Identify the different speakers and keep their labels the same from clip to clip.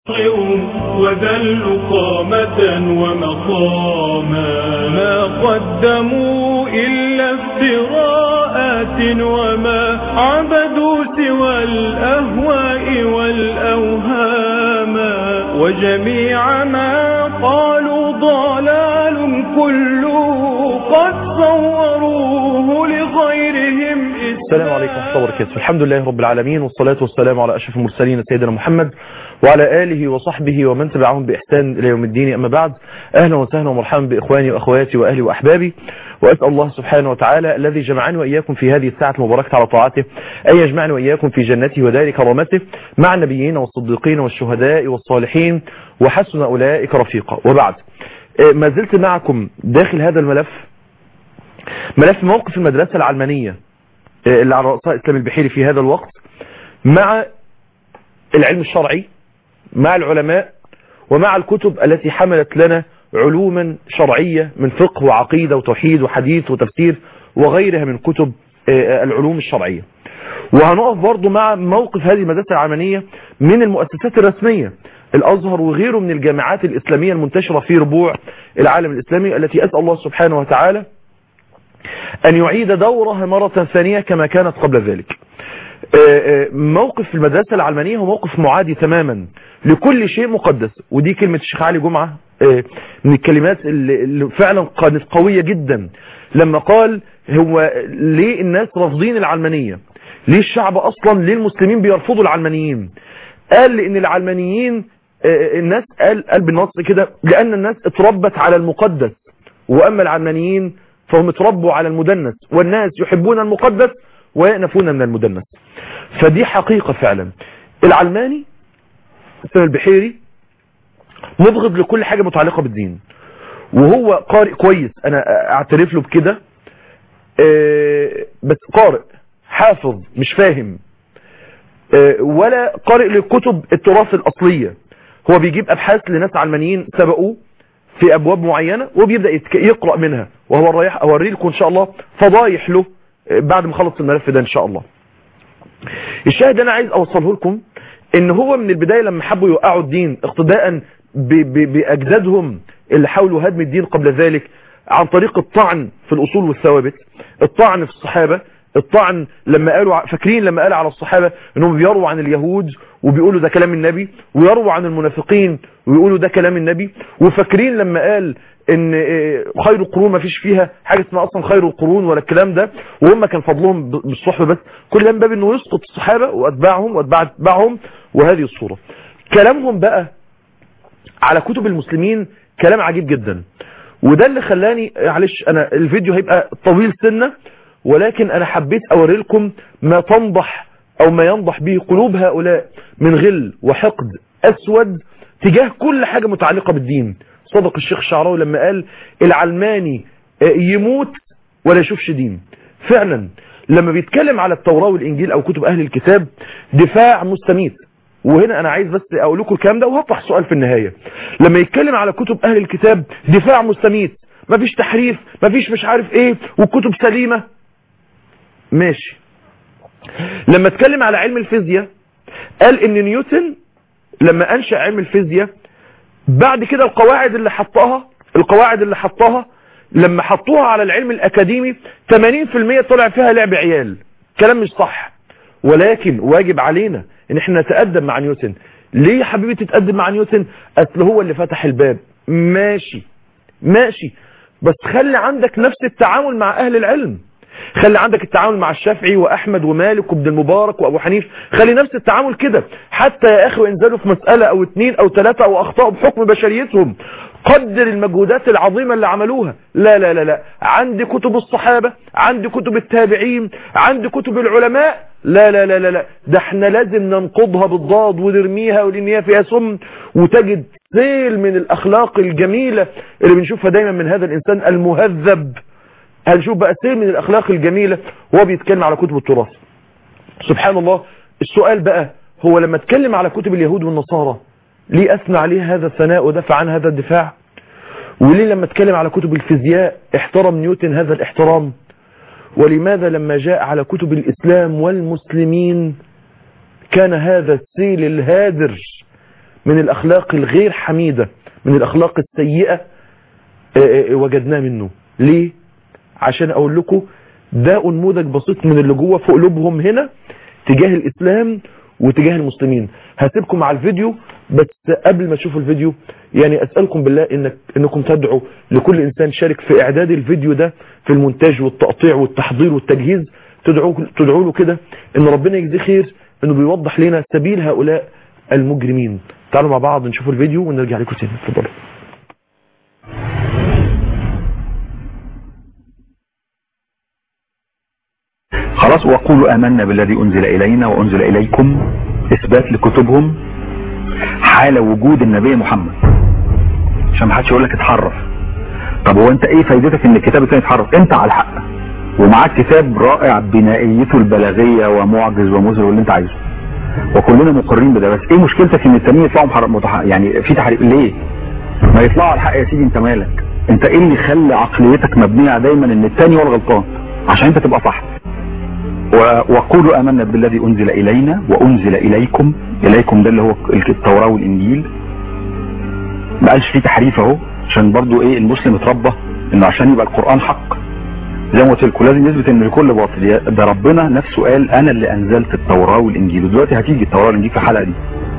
Speaker 1: وذل قامة ومقاما ما قدموا إلا افتراءات وما عبدوا سوى الأهواء والأوهام وجميع ما قالوا ضلال كله قد صوروه لغيرهم
Speaker 2: السلام عليكم ورحمة الله وبركاته الحمد لله رب العالمين والصلاة والسلام على أشرف المرسلين سيدنا محمد وعلى آله وصحبه ومن تبعهم بإحسان إلى يوم الدين أما بعد أهلا وسهلا ومرحبا بإخواني وأخواتي وأهلي وأحبابي وأسأل الله سبحانه وتعالى الذي جمعني وإياكم في هذه الساعة المباركة على طاعته أن يجمعني وإياكم في جنته ودار كرامته مع النبيين والصديقين والشهداء والصالحين وحسن أولئك رفيقا وبعد ما زلت معكم داخل هذا الملف ملف موقف المدرسة العلمانية اللي على رأسها إسلام البحيري في هذا الوقت مع العلم الشرعي مع العلماء ومع الكتب التي حملت لنا علوما شرعية من فقه وعقيدة وتوحيد وحديث وتفسير وغيرها من كتب العلوم الشرعية وهنقف برضو مع موقف هذه المدرسة العلمانية من المؤسسات الرسمية الأزهر وغيره من الجامعات الإسلامية المنتشرة في ربوع العالم الإسلامي التي أسأل الله سبحانه وتعالى أن يعيد دورها مرة ثانية كما كانت قبل ذلك موقف المدرسة العلمانية هو موقف معادي تماما لكل شيء مقدس ودي كلمة الشيخ علي جمعة من الكلمات اللي فعلا كانت قوية جدا لما قال هو ليه الناس رافضين العلمانية ليه الشعب اصلا ليه المسلمين بيرفضوا العلمانيين قال لان العلمانيين الناس قال, قال بالنص كده لان الناس اتربت على المقدس واما العلمانيين فهم اتربوا على المدنس والناس يحبون المقدس ويأنفون من المدنس فدي حقيقة فعلا العلماني سنة البحيري مبغض لكل حاجة متعلقة بالدين وهو قارئ كويس انا اعترف له بكده بس قارئ حافظ مش فاهم ولا قارئ لكتب التراث الأصلية هو بيجيب أبحاث لناس علمانيين سبقوه في أبواب معينة وبيبدأ يقرأ منها وهو رايح أوري لكم إن شاء الله فضايح له بعد ما خلص الملف ده إن شاء الله الشاهد أنا عايز أوصله لكم إن هو من البداية لما حبوا يوقعوا الدين اقتداء بأجدادهم اللي حاولوا هدم الدين قبل ذلك عن طريق الطعن في الأصول والثوابت الطعن في الصحابة الطعن لما قالوا فاكرين لما قال على الصحابة انهم بيروا عن اليهود وبيقولوا ده كلام النبي ويروا عن المنافقين ويقولوا ده كلام النبي وفاكرين لما قال ان خير القرون ما فيش فيها حاجة اسمها اصلا خير القرون ولا الكلام ده وهم كان فضلهم بالصحبة بس كل ده من باب انه يسقط الصحابة واتباعهم واتباع اتباعهم وهذه الصورة كلامهم بقى على كتب المسلمين كلام عجيب جدا وده اللي خلاني معلش انا الفيديو هيبقى طويل سنة ولكن انا حبيت اوري لكم ما تنضح او ما ينضح به قلوب هؤلاء من غل وحقد اسود تجاه كل حاجة متعلقة بالدين صدق الشيخ الشعراوي لما قال العلماني يموت ولا يشوفش دين فعلا لما بيتكلم على التوراة والانجيل او كتب اهل الكتاب دفاع مستميت وهنا انا عايز بس اقول لكم الكلام ده وهطرح سؤال في النهاية لما يتكلم على كتب اهل الكتاب دفاع مستميت مفيش تحريف مفيش مش عارف ايه والكتب سليمة ماشي لما اتكلم على علم الفيزياء قال ان نيوتن لما انشأ علم الفيزياء بعد كده القواعد اللي حطها القواعد اللي حطها لما حطوها على العلم الاكاديمي 80% طلع فيها لعب عيال كلام مش صح ولكن واجب علينا ان احنا نتقدم مع نيوتن ليه يا حبيبي تتقدم مع نيوتن اصل هو اللي فتح الباب ماشي ماشي بس خلي عندك نفس التعامل مع اهل العلم خلي عندك التعامل مع الشافعي واحمد ومالك وابن المبارك وابو حنيف خلي نفس التعامل كده حتى يا اخي انزلوا في مسألة او اتنين او تلاتة او اخطاء بحكم بشريتهم قدر المجهودات العظيمة اللي عملوها لا لا لا لا عندي كتب الصحابة عندي كتب التابعين عندي كتب العلماء لا لا لا لا لا ده احنا لازم ننقضها بالضاد ونرميها ولان فيها سم وتجد سيل من الاخلاق الجميلة اللي بنشوفها دايما من هذا الانسان المهذب هنشوف بقى سيل من الاخلاق الجميلة وهو بيتكلم على كتب التراث سبحان الله السؤال بقى هو لما اتكلم على كتب اليهود والنصارى ليه اثنى عليه هذا الثناء ودافع عن هذا الدفاع وليه لما اتكلم على كتب الفيزياء احترم نيوتن هذا الاحترام ولماذا لما جاء على كتب الاسلام والمسلمين كان هذا السيل الهادر من الأخلاق الغير حميدة من الأخلاق السيئة وجدناه منه ليه عشان أقول لكم ده نموذج بسيط من اللي جوه في قلوبهم هنا تجاه الإسلام وتجاه المسلمين هسيبكم مع الفيديو بس قبل ما تشوفوا الفيديو يعني أسألكم بالله إنك إنكم تدعوا لكل إنسان شارك في إعداد الفيديو ده في المونتاج والتقطيع والتحضير والتجهيز تدعوا تدعوا له كده إن ربنا يجزيه خير إنه بيوضح لنا سبيل هؤلاء المجرمين تعالوا مع بعض نشوف الفيديو ونرجع لكم تاني اتفضلوا
Speaker 3: خلاص وقولوا آمنا بالذي أنزل إلينا وأنزل إليكم إثبات لكتبهم حال وجود النبي محمد عشان ما حدش يقول لك اتحرف طب هو انت ايه فايدتك ان الكتاب الثاني يتحرف انت على الحق ومعاك كتاب رائع بنائيته البلاغيه ومعجز ومذهل واللي انت عايزه وكلنا مقرين بده بس ايه مشكلتك ان التانيين يطلعوا محرف متح... يعني في تحريف ليه ما يطلعوا على الحق يا سيدي انت مالك انت ايه اللي يخلي عقليتك مبنيه دايما ان التاني هو الغلطان عشان انت تبقى صح وقولوا امنا بالذي انزل الينا وانزل اليكم اليكم ده اللي هو التوراة والانجيل ما قالش فيه تحريف اهو عشان برضو ايه المسلم اتربى انه عشان يبقى القرآن حق زي ما قلت لكم لازم يثبت ان الكل باطل ده ربنا نفسه قال انا اللي انزلت التوراة والانجيل ودلوقتي هتيجي التوراة والانجيل في الحلقة دي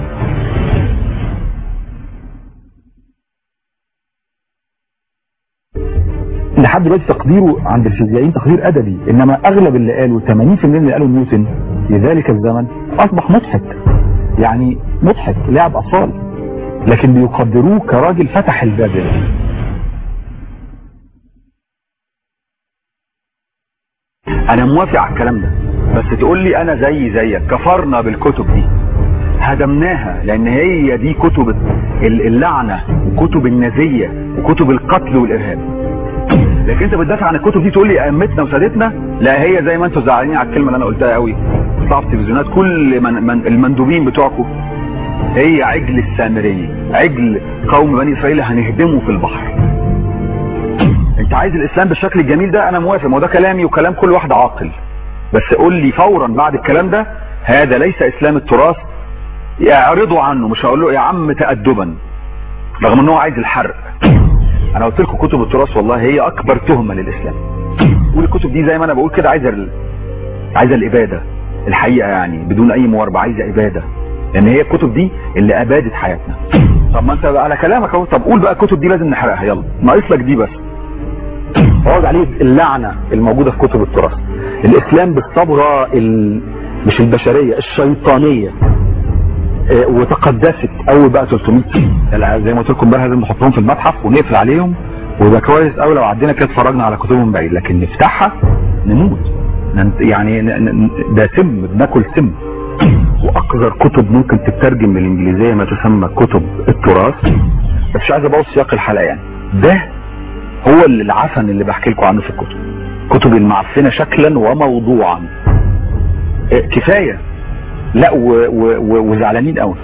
Speaker 3: لحد دلوقتي تقديره عند الفيزيائيين تقدير ادبي انما اغلب اللي قالوا 80% من اللي قالوا نيوتن في ذلك الزمن اصبح مضحك يعني مضحك لعب اطفال لكن بيقدروه كراجل فتح الباب ده انا موافق على الكلام ده بس تقول لي انا زي زيك كفرنا بالكتب دي هدمناها لان هي دي كتب اللعنة وكتب النازية وكتب القتل والارهاب لكن انت بتدافع عن الكتب دي تقول لي ائمتنا وسادتنا لا هي زي ما انتوا زعلانين على الكلمه اللي انا قلتها قوي بتطلع في التلفزيونات كل من من المندوبين بتوعكم هي عجل السامريه عجل قوم بني اسرائيل هنهدمه في البحر انت عايز الاسلام بالشكل الجميل ده انا موافق ما هو ده كلامي وكلام كل واحد عاقل بس قول لي فورا بعد الكلام ده هذا ليس اسلام التراث اعرضوا عنه مش هقول له يا عم تأدبا رغم ان هو عايز الحرق انا قلت لكم كتب التراث والله هي اكبر تهمه للاسلام والكتب دي زي ما انا بقول كده عايزه ال... عايزه الاباده الحقيقه يعني بدون اي مواربه عايزه اباده لان هي الكتب دي اللي ابادت حياتنا طب ما انت بقى على كلامك اهو طب قول بقى الكتب دي لازم نحرقها يلا ناقص لك دي بس عوض عليه اللعنه الموجوده في كتب التراث الاسلام بالصبغه ال... مش البشريه الشيطانيه اه وتقدست اول بقى 300 سنه زي ما قلت لكم بقى لازم نحطهم في المتحف ونقفل عليهم ويبقى كويس قوي لو عدينا كده اتفرجنا على كتبهم بعيد لكن نفتحها نموت يعني ده سم بناكل سم واقذر كتب ممكن تترجم من الانجليزيه ما تسمى كتب التراث بس مش عايز ابوظ سياق الحلقه يعني ده هو اللي العفن اللي بحكي لكم عنه في الكتب كتب المعفنه شكلا وموضوعا كفايه لا وزعلانين قوي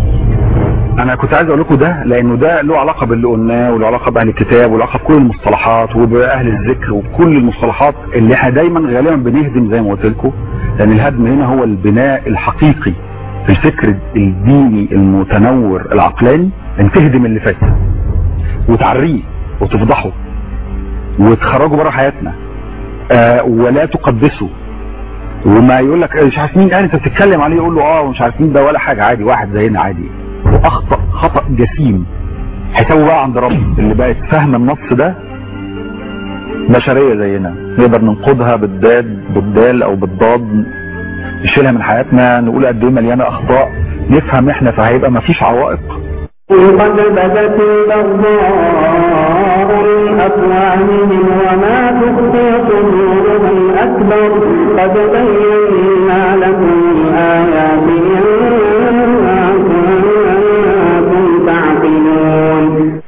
Speaker 3: انا كنت عايز اقول لكم ده لانه ده له علاقه باللي قلناه وله علاقه باهل الكتاب وله علاقه بكل المصطلحات وباهل الذكر وبكل المصطلحات اللي احنا دايما غالبا بنهدم زي ما قلت لكم لان الهدم هنا هو البناء الحقيقي في الفكر الديني المتنور العقلاني ان تهدم اللي فات وتعريه وتفضحه وتخرجه بره حياتنا آه ولا تقدسه وما يقول لك مش عارف مين قال انت بتتكلم عليه يقول له اه ومش عارف مين ده ولا حاجه عادي واحد زينا عادي واخطا خطا جسيم حسابه بقى عند رب اللي بقت فاهمه النص ده بشريه زينا نقدر ننقضها بالداد بالدال او بالضاد نشيلها من حياتنا نقول قد ايه مليانه اخطاء نفهم احنا فهيبقى مفيش عوائق
Speaker 4: قد بدت البغضاء من أفواههم وما تخفي صدورهم أكبر قد بينا لكم الآيات إن كنتم تعقلون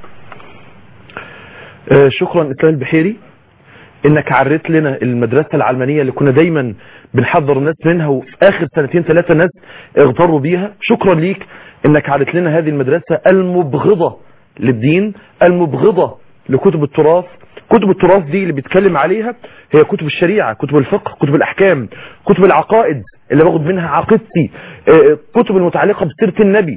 Speaker 2: آه شكرا اسلام البحيري انك عريت لنا المدرسة العلمانية اللي كنا دايما بنحذر الناس منها وفي اخر سنتين ثلاثة الناس اغتروا بيها شكرا ليك انك عرضت لنا هذه المدرسة المبغضة للدين المبغضة لكتب التراث كتب التراث دي اللي بيتكلم عليها هي كتب الشريعة كتب الفقه كتب الاحكام كتب العقائد اللي باخد منها عقيدتي كتب المتعلقة بسيرة النبي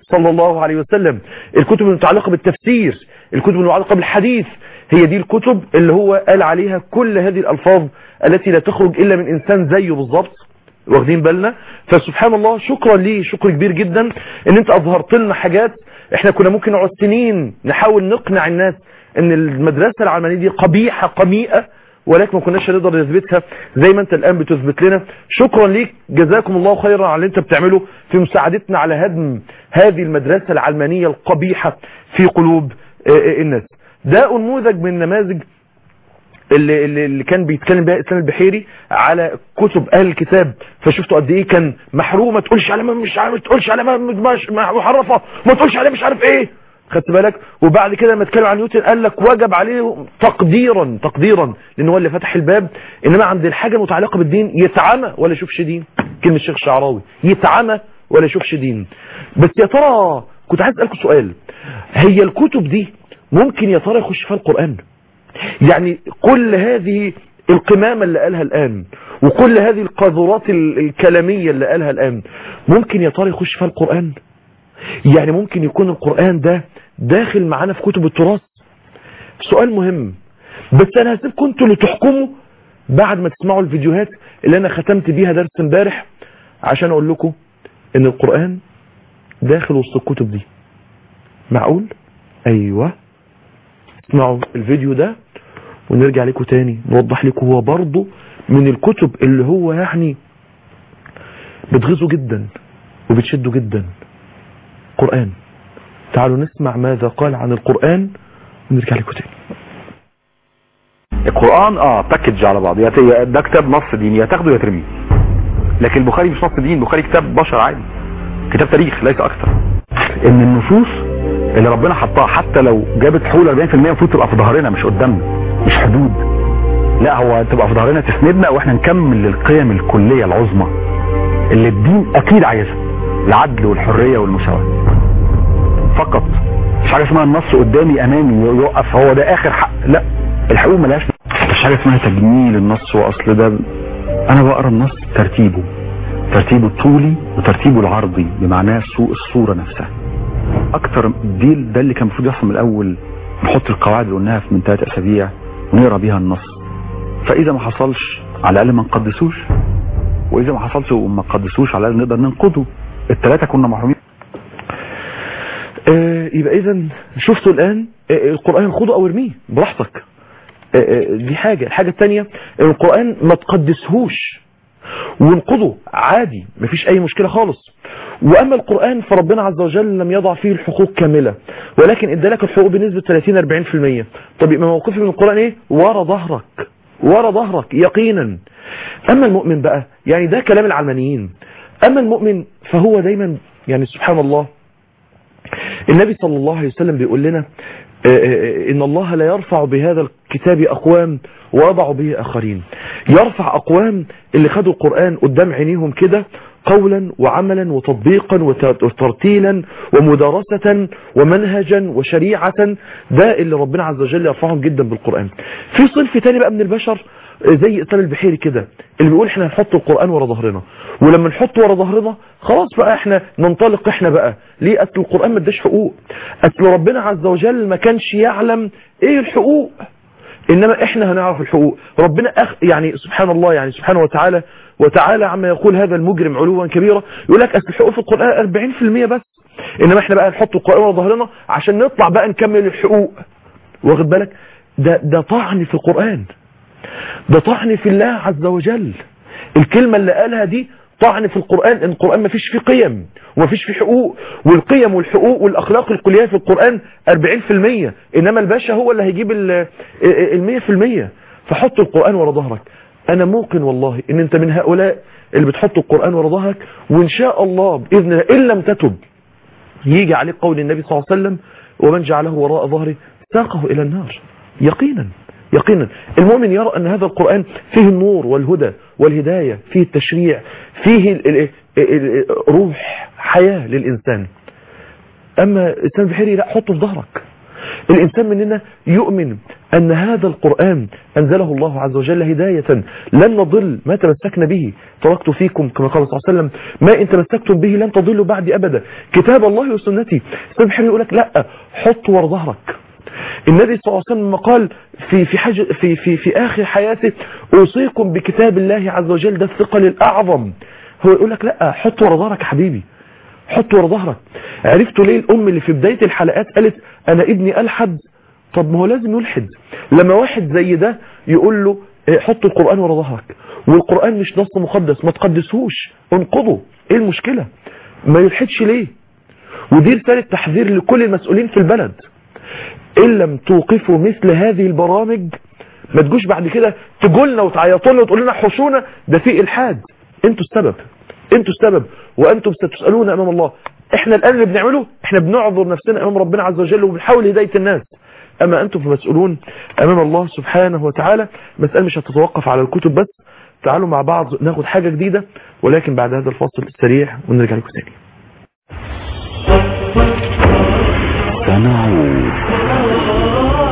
Speaker 2: صلى الله عليه وسلم الكتب المتعلقة بالتفسير الكتب المتعلقة بالحديث هي دي الكتب اللي هو قال عليها كل هذه الألفاظ التي لا تخرج إلا من إنسان زيه بالضبط واخدين بالنا فسبحان الله شكرا ليه شكر كبير جدا ان انت اظهرت لنا حاجات احنا كنا ممكن نقعد سنين نحاول نقنع الناس ان المدرسة العلمانية دي قبيحة قميئة ولكن ما كناش نقدر نثبتها زي ما انت الان بتثبت لنا شكرا ليك جزاكم الله خيرا على اللي انت بتعمله في مساعدتنا على هدم هذه المدرسة العلمانية القبيحة في قلوب الناس ده نموذج من النماذج اللي, اللي, اللي كان بيتكلم بها اسلام البحيري على كتب اهل الكتاب فشفتوا قد ايه كان محروم ما تقولش على ما مش عارف ما تقولش على ما مش محرفه ما تقولش عليه مش عارف ايه خدت بالك وبعد كده لما اتكلم عن نيوتن قال لك وجب عليه تقديرا تقديرا لان هو اللي فتح الباب انما عند الحاجه المتعلقه بالدين يتعمى ولا يشوفش دين كلمه الشيخ الشعراوي يتعمى ولا يشوفش دين بس يا ترى كنت عايز اسالكم سؤال هي الكتب دي ممكن يا ترى يخش فيها القران يعني كل هذه القمامة اللي قالها الآن وكل هذه القاذورات الكلامية اللي قالها الآن ممكن يا ترى يخش فيها القرآن يعني ممكن يكون القرآن ده داخل معانا في كتب التراث سؤال مهم بس انا هسيبكم انتوا اللي تحكموا بعد ما تسمعوا الفيديوهات اللي انا ختمت بيها درس امبارح عشان اقول لكم ان القرآن داخل وسط الكتب دي معقول ايوه اسمعوا الفيديو ده ونرجع لكم تاني نوضح لكم هو برضه من الكتب اللي هو يعني بتغيظه جدا وبتشده جدا قرآن تعالوا نسمع ماذا قال عن القرآن ونرجع لكم تاني
Speaker 3: القرآن اه باكج على بعض يا ده كتاب نص ديني يا تاخده يا ترميه لكن البخاري مش نص دين البخاري كتاب بشر عادي كتاب تاريخ ليس اكثر ان النصوص اللي ربنا حطها حتى لو جابت حول 40% المفروض تبقى في ظهرنا مش قدامنا مش حدود لا هو تبقى في ظهرنا تسندنا واحنا نكمل القيم الكلية العظمى اللي الدين اكيد عايزها العدل والحرية والمساواة فقط مش حاجة اسمها النص قدامي امامي يوقف هو ده اخر حق لا الحقوق ملهاش مش حاجة اسمها تجميل النص واصل ده انا بقرا النص ترتيبه ترتيبه الطولي وترتيبه العرضي بمعناه الصورة نفسها اكتر دي ده اللي كان المفروض يحصل من الاول نحط القواعد اللي قلناها في من ثلاث اسابيع ونقرا بيها النص فاذا ما حصلش على الاقل ما نقدسوش واذا ما حصلش وما قدسوش على الاقل نقدر ننقده الثلاثه كنا محرومين
Speaker 2: آه يبقى اذا شفتوا الان آه القران خده او ارميه براحتك آه دي حاجه الحاجه الثانيه القران ما تقدسهوش وانقضه عادي مفيش اي مشكله خالص واما القرآن فربنا عز وجل لم يضع فيه الحقوق كاملة ولكن ادالك الحقوق بنسبة 30-40% طب يبقى موقفي من القرآن ايه ورا ظهرك ورا ظهرك يقينا اما المؤمن بقى يعني ده كلام العلمانيين اما المؤمن فهو دايما يعني سبحان الله النبي صلى الله عليه وسلم بيقول لنا ان الله لا يرفع بهذا الكتاب اقوام ويضع به اخرين يرفع اقوام اللي خدوا القرآن قدام عينيهم كده قولا وعملا وتطبيقا وترتيلا ومدارسة ومنهجا وشريعة ده اللي ربنا عز وجل يرفعهم جدا بالقرآن في صنف تاني بقى من البشر زي اسلام البحيري كده اللي بيقول احنا هنحط القرآن ورا ظهرنا ولما نحطه ورا ظهرنا خلاص بقى احنا ننطلق احنا بقى ليه اصل القرآن ما اداش حقوق اصل ربنا عز وجل ما كانش يعلم ايه الحقوق انما احنا هنعرف الحقوق ربنا أخ يعني سبحان الله يعني سبحانه وتعالى وتعالى عما يقول هذا المجرم علوا كبيرا يقول لك اصل الحقوق في القرآن 40% بس انما احنا بقى نحط القرآن ورا ظهرنا عشان نطلع بقى نكمل الحقوق واخد بالك ده ده طعن في القرآن ده طعن في الله عز وجل الكلمة اللي قالها دي طعن في القرآن ان القرآن ما فيش فيه قيم وما فيش فيه حقوق والقيم والحقوق والاخلاق الكلية في القرآن 40% انما الباشا هو اللي هيجيب ال 100% فحط القرآن ورا ظهرك انا موقن والله ان انت من هؤلاء اللي بتحط القرآن ورا ظهرك وان شاء الله باذن الله ان لم تتب يجي عليك قول النبي صلى الله عليه وسلم ومن جعله وراء ظهره ساقه الى النار يقينا يقينا المؤمن يرى أن هذا القرآن فيه النور والهدى والهداية فيه التشريع فيه ال ال ال روح حياة للإنسان أما الإنسان البحيري لا حطه في ظهرك الإنسان مننا يؤمن أن هذا القرآن أنزله الله عز وجل هداية لن نضل ما تمسكنا به تركت فيكم كما قال صلى الله عليه وسلم ما إن تمسكتم به لن تضلوا بعد أبدا كتاب الله وسنتي سبحانه يقول لك لا حط ورا ظهرك النبي صلى الله عليه وسلم قال في في حاجة في في في آخر حياته أوصيكم بكتاب الله عز وجل ده الثقل الأعظم هو يقول لك لا حط ورا ظهرك يا حبيبي حط ورا ظهرك عرفتوا ليه الأم اللي في بداية الحلقات قالت أنا ابني ألحد طب ما هو لازم يلحد لما واحد زي ده يقول له إيه، حط القرآن ورا ظهرك والقرآن مش نص مقدس ما تقدسهوش انقضه ايه المشكلة ما يلحدش ليه ودي رسالة تحذير لكل المسؤولين في البلد ان لم توقفوا مثل هذه البرامج ما تجوش بعد كده تقولنا وتعيطوا لنا وتقول لنا حشونا ده في الحاد انتوا السبب انتوا السبب وانتم ستسالون امام الله احنا الان اللي بنعمله احنا بنعذر نفسنا امام ربنا عز وجل وبنحاول هدايه الناس اما انتم فمسؤولون امام الله سبحانه وتعالى مساله مش هتتوقف على الكتب بس تعالوا مع بعض ناخد حاجه جديده ولكن بعد هذا الفاصل السريع ونرجع لكم تاني
Speaker 3: سنعود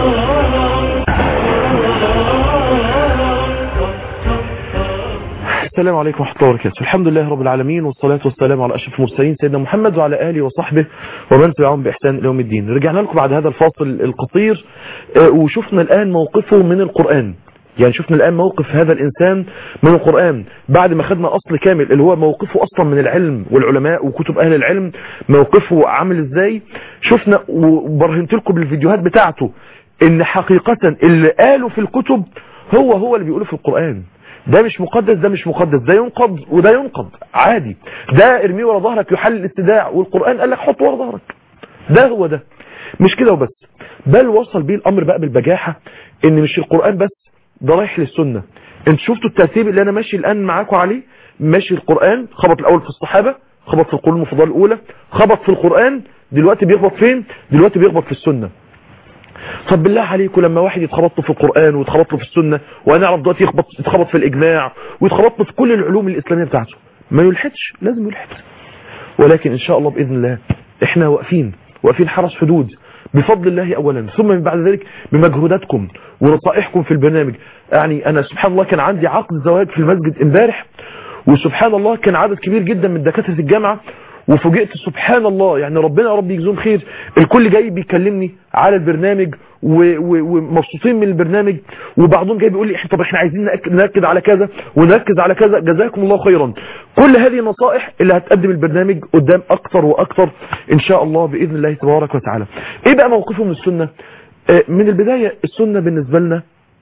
Speaker 2: السلام عليكم ورحمة الله وبركاته الحمد لله رب العالمين والصلاة والسلام على أشرف المرسلين سيدنا محمد وعلى آله وصحبه ومن تبعهم بإحسان إلى يوم الدين رجعنا لكم بعد هذا الفاصل القصير آه، وشفنا الآن موقفه من القرآن يعني شفنا الآن موقف هذا الإنسان من القرآن بعد ما خدنا أصل كامل اللي هو موقفه أصلا من العلم والعلماء وكتب أهل العلم موقفه عامل إزاي شفنا وبرهنت لكم بالفيديوهات بتاعته إن حقيقة اللي قاله في الكتب هو هو اللي بيقوله في القرآن ده مش مقدس ده مش مقدس ده ينقض وده ينقض عادي ده ارميه ورا ظهرك يحل الاستداع والقرآن قال لك حط ورا ظهرك ده هو ده مش كده وبس بل وصل بيه الامر بقى بالبجاحة ان مش القرآن بس ده رايح للسنة انت شفتوا الترتيب اللي انا ماشي الان معاكم عليه ماشي القرآن خبط الاول في الصحابة خبط في القرون المفضلة الاولى خبط في القرآن دلوقتي بيخبط فين دلوقتي بيخبط في السنة طب بالله عليكم لما واحد يتخبط له في القرآن ويتخبط له في السنة وانا اعرف دلوقتي يخبط يتخبط في الاجماع ويتخبط له في كل العلوم الاسلامية بتاعته ما يلحدش لازم يلحد ولكن ان شاء الله باذن الله احنا واقفين واقفين حرس حدود بفضل الله اولا ثم من بعد ذلك بمجهوداتكم ونصائحكم في البرنامج يعني انا سبحان الله كان عندي عقد زواج في المسجد امبارح وسبحان الله كان عدد كبير جدا من دكاتره الجامعه وفوجئت سبحان الله يعني ربنا يا رب يجزيهم خير الكل جاي بيكلمني على البرنامج و- و- ومبسوطين من البرنامج وبعضهم جاي بيقول لي إحنا- طب احنا عايزين نأكد نركز على كذا ونركز على كذا جزاكم الله خيرا كل هذه النصائح اللي هتقدم البرنامج قدام اكتر واكتر ان شاء الله باذن الله تبارك وتعالى ايه بقى موقفه من السنه آه، من البدايه السنه بالنسبه لنا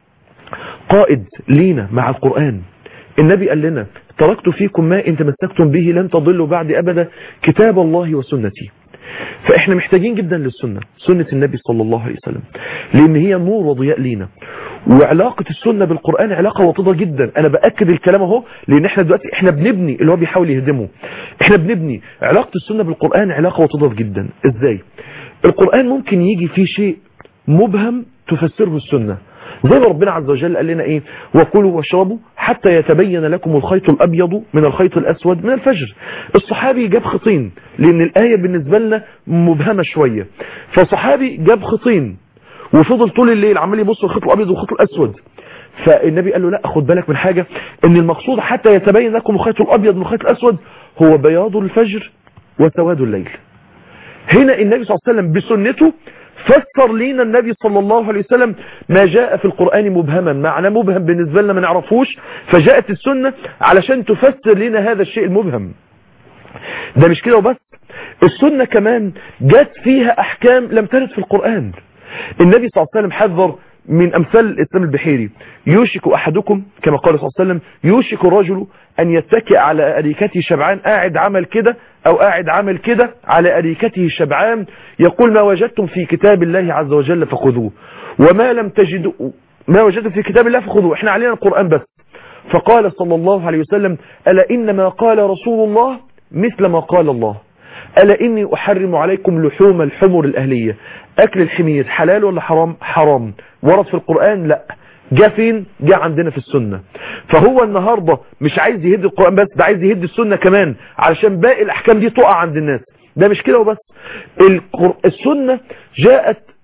Speaker 2: قائد لينا مع القرآن النبي قال لنا تركت فيكم ما إن تمسكتم به لن تضلوا بعد أبدا كتاب الله وسنتي فإحنا محتاجين جدا للسنة سنة النبي صلى الله عليه وسلم لأن هي نور وضياء لينا وعلاقة السنة بالقرآن علاقة وطيدة جدا أنا بأكد الكلام اهو لأن إحنا دلوقتي إحنا بنبني اللي هو بيحاول يهدمه إحنا بنبني علاقة السنة بالقرآن علاقة وطيدة جدا إزاي القرآن ممكن يجي فيه شيء مبهم تفسره السنة زي ما ربنا عز وجل قال لنا ايه وكلوا واشربوا حتى يتبين لكم الخيط الابيض من الخيط الاسود من الفجر الصحابي جاب خطين لان الايه بالنسبه لنا مبهمه شويه فصحابي جاب خطين وفضل طول الليل عمال يبص الخيط الابيض والخيط الاسود فالنبي قال له لا خد بالك من حاجه ان المقصود حتى يتبين لكم الخيط الابيض من الخيط الاسود هو بياض الفجر وسواد الليل هنا النبي صلى الله عليه وسلم بسنته فسر لينا النبي صلى الله عليه وسلم ما جاء في القرآن مبهما معنى مبهم بالنسبة لنا ما نعرفوش فجاءت السنة علشان تفسر لنا هذا الشيء المبهم ده مش كده وبس السنة كمان جات فيها أحكام لم ترد في القرآن النبي صلى الله عليه وسلم حذر من أمثال الإسلام البحيري يوشك أحدكم كما قال صلى الله عليه وسلم يوشك الرجل أن يتكئ على أريكته شبعان قاعد عمل كده أو قاعد عمل كده على أريكته شبعان يقول ما وجدتم في كتاب الله عز وجل فخذوه وما لم تجدوا ما وجدتم في كتاب الله فخذوه احنا علينا القرآن بس فقال صلى الله عليه وسلم ألا إنما قال رسول الله مثل ما قال الله ألا إني أحرم عليكم لحوم الحمر الأهلية أكل الحمير حلال ولا حرام حرام ورد في القرآن لا جاء فين جاء عندنا في السنة فهو النهاردة مش عايز يهد القرآن بس ده عايز يهد السنة كمان علشان باقي الأحكام دي تقع عند الناس ده مش كده وبس القر... السنة جاءت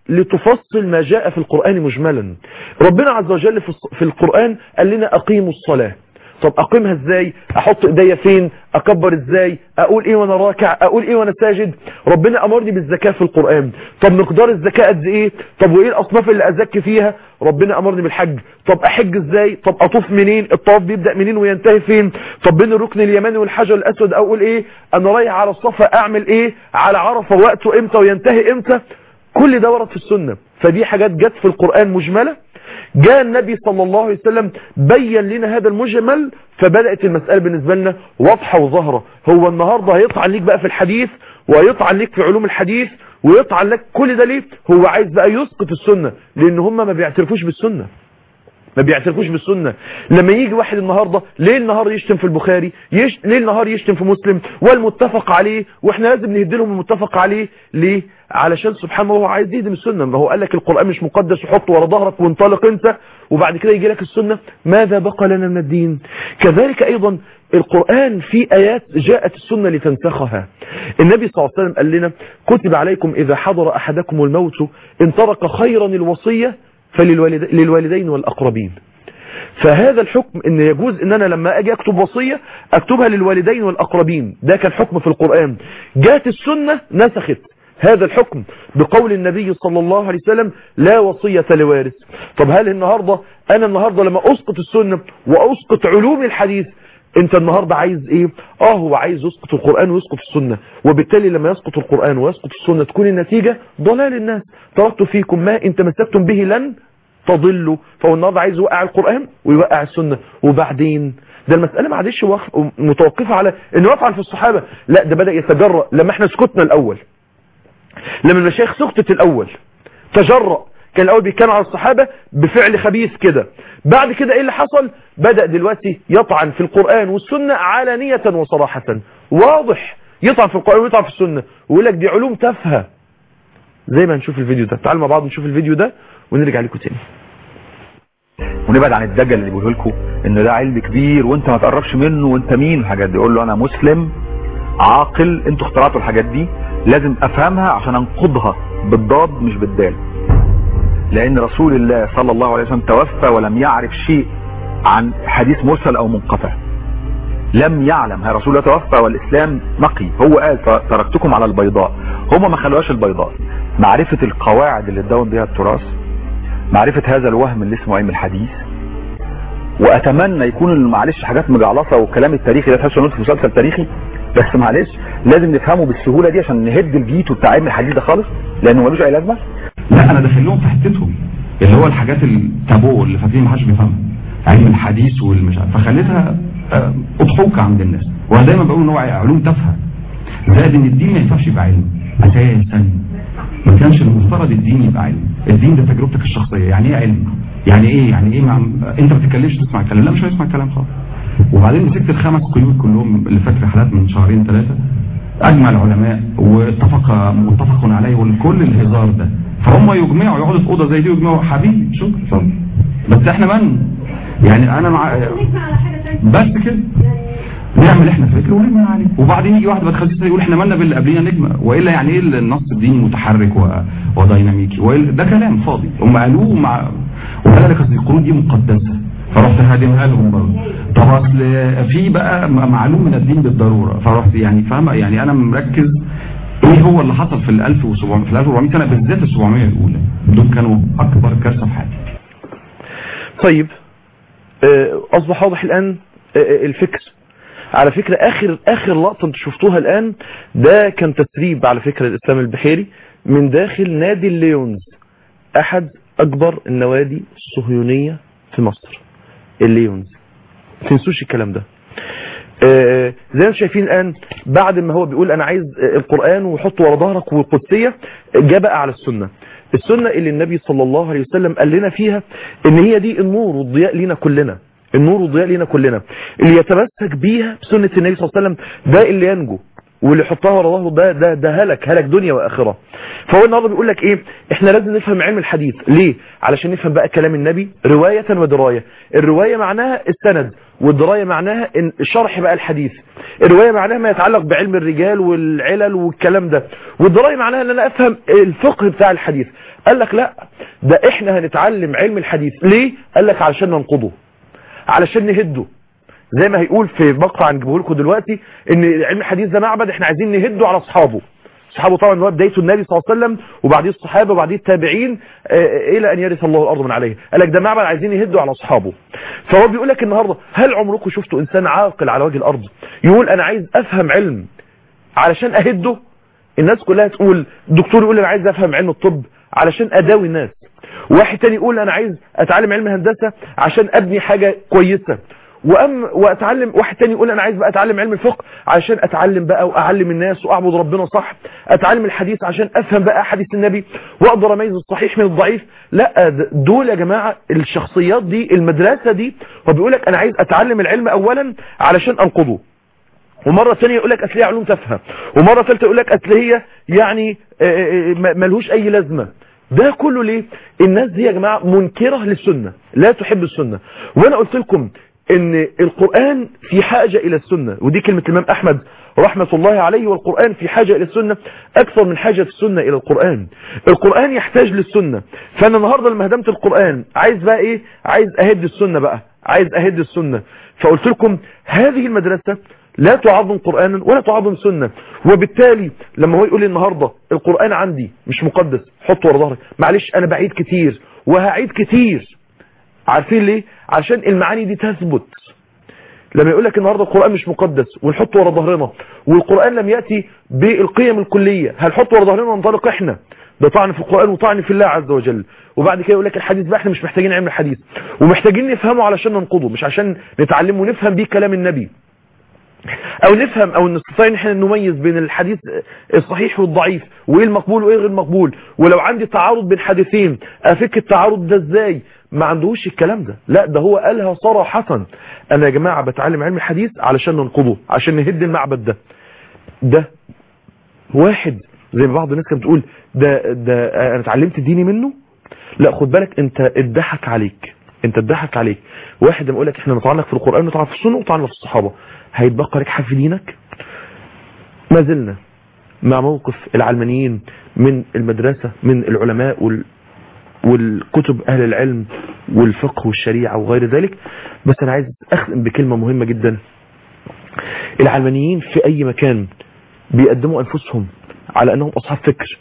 Speaker 2: لتفصل ما جاء في القرآن مجملا ربنا عز وجل في الص- في القرآن قال لنا أقيموا الصلاة طب أقيمها إزاي أحط إيديا فين أكبر إزاي أقول إيه وأنا راكع أقول إيه وأنا ساجد ربنا أمرني بالزكاة في القرآن طب مقدار الزكاة قد إيه طب وإيه الأصناف اللي أزكي فيها ربنا أمرني بالحج طب أحج إزاي طب أطوف منين الطواف بيبدأ منين وينتهي فين طب بين الركن اليماني والحجر الأسود أقول إيه أنا رايح على الصفا أعمل إيه على عرفة وقته إمتى وينتهي إمتى كل ده ورد في السنة فدي حاجات جت في القرآن مجملة جاء النبي صلى الله عليه وسلم بين لنا هذا المجمل فبدأت المسألة بالنسبة لنا واضحة وظاهرة هو النهاردة هيطعن ليك بقى في الحديث ويطعن ليك في علوم الحديث ويطعن لك كل ده ليه هو عايز بقى يسقط السنة لان هم ما بيعترفوش بالسنة ما بيعترفوش بالسنة لما يجي واحد النهاردة ليه النهار يشتم في البخاري يش... ليه النهار يشتم في مسلم والمتفق عليه واحنا لازم نهد لهم المتفق عليه ليه علشان سبحان الله هو عايز يهدم السنة ما هو قال لك القرآن مش مقدس وحطه ورا ظهرك وانطلق انت وبعد كده يجي لك السنة ماذا بقى لنا من الدين كذلك ايضا القرآن في آيات جاءت السنة لتنسخها النبي صلى الله عليه وسلم قال لنا كتب عليكم إذا حضر أحدكم الموت إن ترك خيرا الوصية فللوالدين والأقربين فهذا الحكم ان يجوز ان انا لما اجي اكتب وصية اكتبها للوالدين والاقربين ده كان حكم في القرآن جات السنة نسخت هذا الحكم بقول النبي صلى الله عليه وسلم لا وصية لوارث طب هل النهاردة انا النهاردة لما اسقط السنة واسقط علوم الحديث انت النهاردة عايز ايه اه هو عايز يسقط القرآن ويسقط السنة وبالتالي لما يسقط القرآن ويسقط السنة تكون النتيجة ضلال الناس تركت فيكم ما ان تمسكتم به لن تضلوا فهو النهارده عايز يوقع القرآن ويوقع السنة وبعدين ده المسألة ما عادش وخ- متوقفة على انه يفعل في الصحابة لا ده بدأ يتجرأ لما احنا سكتنا الاول لما المشايخ سكتت الاول تجرأ كان الاول بيتكلم على الصحابة بفعل خبيث كده بعد كده ايه اللي حصل بدأ دلوقتي يطعن في القرآن والسنة علانية وصراحة واضح يطعن في القرآن ويطعن في السنة ويقول لك دي علوم تافهه زي ما هنشوف الفيديو ده تعالوا مع بعض نشوف الفيديو ده ونرجع لكم تاني
Speaker 3: ونبعد عن الدجل اللي بيقوله لكم ان ده علم كبير وانت ما تقربش منه وانت مين الحاجات دي يقول له انا مسلم عاقل انتوا اخترعتوا الحاجات دي لازم افهمها عشان انقضها بالضاد مش بالدال لان رسول الله صلى الله عليه وسلم توفى ولم يعرف شيء عن حديث مرسل او منقطع لم يعلم ها رسول الله توفى والاسلام نقي هو قال تركتكم على البيضاء هم ما خلوهاش البيضاء معرفة القواعد اللي اتدون بها التراث معرفة هذا الوهم اللي اسمه علم الحديث واتمنى يكون معلش حاجات مجعلصه والكلام التاريخي ده تحس انه في مسلسل تاريخي بس معلش لازم نفهمه بالسهوله دي عشان نهد الفيتو بتاع علم الحديث ده خالص لانه ملوش اي لازمه
Speaker 5: لا انا داخل لهم في حتتهم اللي هو الحاجات التابو اللي فاكرين ما حدش بيفهمها علم الحديث والمش عارف فخليتها آه، اضحوكه عند الناس وانا دايما بقول ان هو علوم تافهه زائد ان الدين ما ينفعش يبقى علم اساسا ما كانش المفترض الدين يبقى علم الدين ده تجربتك الشخصيه يعني ايه علم يعني ايه يعني ايه مع... انت ما بتتكلمش تسمع كلام لا مش هيسمع كلام خالص وبعدين مسكت الخمس قيود كلهم اللي فات رحلات من شهرين ثلاثه اجمع العلماء واتفق متفق عليه والكل الهزار ده فهم يجمعوا يقعدوا في اوضه زي دي ويجمعوا حبيبي شكرا اتفضل بس احنا من يعني انا مع بس كده نعمل احنا فكر ونجمع عليه وبعدين يجي واحد بتخسس يقول احنا مالنا باللي قبلينا نجمع والا يعني ايه النص الديني متحرك و... وديناميكي وإلا ده كلام فاضي هم قالوه مع وقال لك اصل القرون دي مقدسه فرحت هادمها لهم برضه طب اصل في بقى م- معلوم من الدين بالضروره فرحت يعني فاهم يعني انا مركز ايه هو اللي حصل في ال 1700 في ال 1400 سنه بالذات ال 700 الاولى دول كانوا اكبر كارثه في حياتي
Speaker 2: طيب آه، اصبح واضح الان آه، آه، الفكر على فكرة اخر اخر لقطة انتوا شفتوها الان ده كان تسريب على فكرة الاسلام البحيري من داخل نادي الليونز احد اكبر النوادي الصهيونية في مصر الليونز تنسوش الكلام ده آه، زي ما انتم شايفين الان بعد ما هو بيقول انا عايز آه، القرآن وحطه ورا ظهرك والقدسية جاء بقى على السنة السنة اللي النبي صلى الله عليه وسلم قال لنا فيها ان هي دي النور والضياء لينا كلنا النور والضياء لينا كلنا اللي يتمسك بيها بسنة النبي صلى الله عليه وسلم ده اللي ينجو واللي يحطها ورا ظهره ده ده ده هلك هلك دنيا واخره فهو النهارده بيقول لك ايه احنا لازم نفهم علم الحديث ليه علشان نفهم بقى كلام النبي روايه ودرايه الروايه معناها السند والدرايه معناها ان شرح بقى الحديث الروايه معناها ما يتعلق بعلم الرجال والعلل والكلام ده والدرايه معناها ان انا افهم الفقه بتاع الحديث قال لك لا ده احنا هنتعلم علم الحديث ليه قال لك علشان ننقضه علشان نهده زي ما هيقول في مقطع هنجيبه لكم دلوقتي ان علم الحديث ده معبد احنا عايزين نهده على اصحابه اصحابه طبعا اللي هو بدايته النبي صلى الله عليه وسلم وبعديه الصحابه وبعديه التابعين آه، الى ان يرث الله الارض من عليه قال لك ده معبد عايزين يهدوا على اصحابه فهو بيقول لك النهارده هل عمركم شفتوا انسان عاقل على وجه الارض يقول انا عايز افهم علم علشان اهده الناس كلها تقول الدكتور يقول انا عايز افهم علم الطب علشان اداوي الناس واحد تاني يقول انا عايز اتعلم علم هندسه عشان ابني حاجه كويسه وأم واتعلم واحد تاني يقول انا عايز بقى اتعلم علم الفقه عشان اتعلم بقى واعلم الناس واعبد ربنا صح اتعلم الحديث عشان افهم بقى حديث النبي واقدر اميز الصحيح من الضعيف لا د- دول يا جماعه الشخصيات دي المدرسه دي هو بيقول لك انا عايز اتعلم العلم اولا علشان انقضه ومرة ثانية يقول لك أصل هي علوم تافهة ومرة ثالثة يقول لك أصل هي يعني آه، آه، آه، ملهوش أي لازمة ده كله ليه الناس دي يا جماعة منكرة للسنة لا تحب السنة وأنا قلت لكم ان القرآن في حاجة الى السنة ودي كلمة الامام احمد رحمة الله عليه والقرآن في حاجة الى السنة اكثر من حاجة السنة الى القرآن القرآن يحتاج للسنة فانا النهاردة لما هدمت القرآن عايز بقى ايه عايز اهد السنة بقى عايز اهد السنة فقلت لكم هذه المدرسة لا تعظم قرآنا ولا تعظم سنة وبالتالي لما هو يقول لي النهاردة القرآن عندي مش مقدس حطه ورا ظهرك معلش انا بعيد كتير وهعيد كتير عارفين ليه عشان المعاني دي تثبت لما يقول لك النهارده القرآن مش مقدس ونحطه ورا ظهرنا والقرآن لم يأتي بالقيم الكلية هنحطه ورا ظهرنا وننطلق احنا ده طعن في القرآن وطعن في الله عز وجل وبعد كده يقول لك الحديث بقى احنا مش محتاجين علم الحديث ومحتاجين نفهمه علشان ننقضه مش عشان نتعلمه ونفهم بيه كلام النبي او نفهم او نستطيع ان احنا نميز بين الحديث الصحيح والضعيف وايه المقبول وايه غير مقبول ولو عندي تعارض بين حديثين افك التعارض ده ازاي ما عندهوش الكلام ده لا ده هو قالها صراحة انا يا جماعة بتعلم علم الحديث علشان ننقضه عشان نهد المعبد ده ده واحد زي ما بعض الناس كانت بتقول ده ده انا اتعلمت ديني منه لا خد بالك انت اتضحك عليك انت اتضحك عليك واحد لما يقول لك احنا نطعنك في القران نطعن في السنه ونطعن في الصحابه هيتبقى لك حد في دينك ما زلنا مع موقف العلمانيين من المدرسه من العلماء وال والكتب اهل العلم والفقه والشريعه وغير ذلك بس انا عايز اختم بكلمه مهمه جدا العلمانيين في اي مكان بيقدموا انفسهم على انهم اصحاب فكر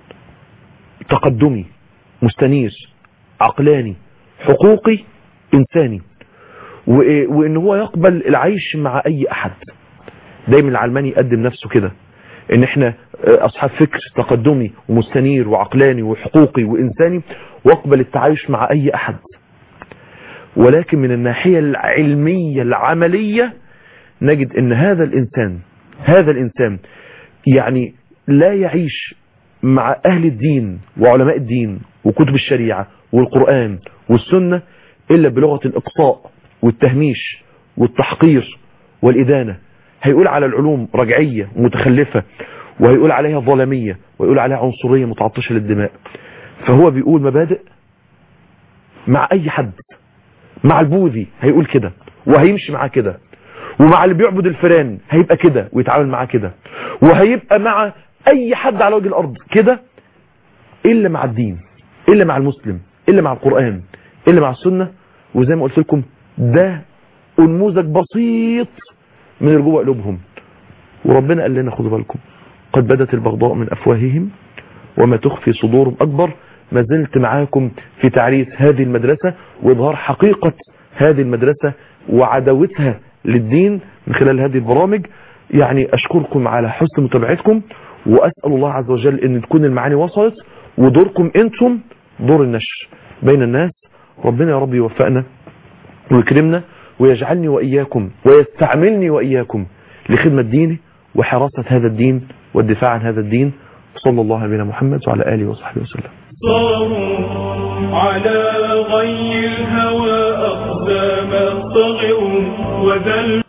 Speaker 2: تقدمي مستنير عقلاني حقوقي انساني و- وان هو يقبل العيش مع اي احد دايما العلماني يقدم نفسه كده ان احنا اصحاب فكر تقدمي ومستنير وعقلاني وحقوقي وانساني واقبل التعايش مع اي احد ولكن من الناحية العلمية العملية نجد ان هذا الانسان هذا الانسان يعني لا يعيش مع اهل الدين وعلماء الدين وكتب الشريعة والقرآن والسنة الا بلغة الاقصاء والتهميش والتحقير والادانة هيقول على العلوم رجعية متخلفة وهيقول عليها ظلمية ويقول عليها عنصرية متعطشة للدماء فهو بيقول مبادئ مع اي حد مع البوذي هيقول كده وهيمشي معاه كده ومع اللي بيعبد الفيران هيبقى كده ويتعامل معاه كده وهيبقى مع اي حد على وجه الارض كده الا مع الدين الا مع المسلم الا مع القرآن الا مع السنة وزي ما قلت لكم ده نموذج بسيط من رجوع قلوبهم وربنا قال لنا خدوا بالكم قد بدت البغضاء من افواههم وما تخفي صدورهم اكبر ما زلت معاكم في تعريف هذه المدرسة واظهار حقيقة هذه المدرسة وعداوتها للدين من خلال هذه البرامج يعني اشكركم على حسن متابعتكم واسأل الله عز وجل ان تكون المعاني وصلت ودوركم انتم دور النشر بين الناس ربنا يا رب يوفقنا ويكرمنا ويجعلني وإياكم ويستعملني وإياكم لخدمة دينه وحراسة هذا الدين والدفاع عن هذا الدين صلى الله على نبينا محمد وعلى آله وصحبه وسلم
Speaker 1: صاروا على غي الهوى أقدام الطغوا وذل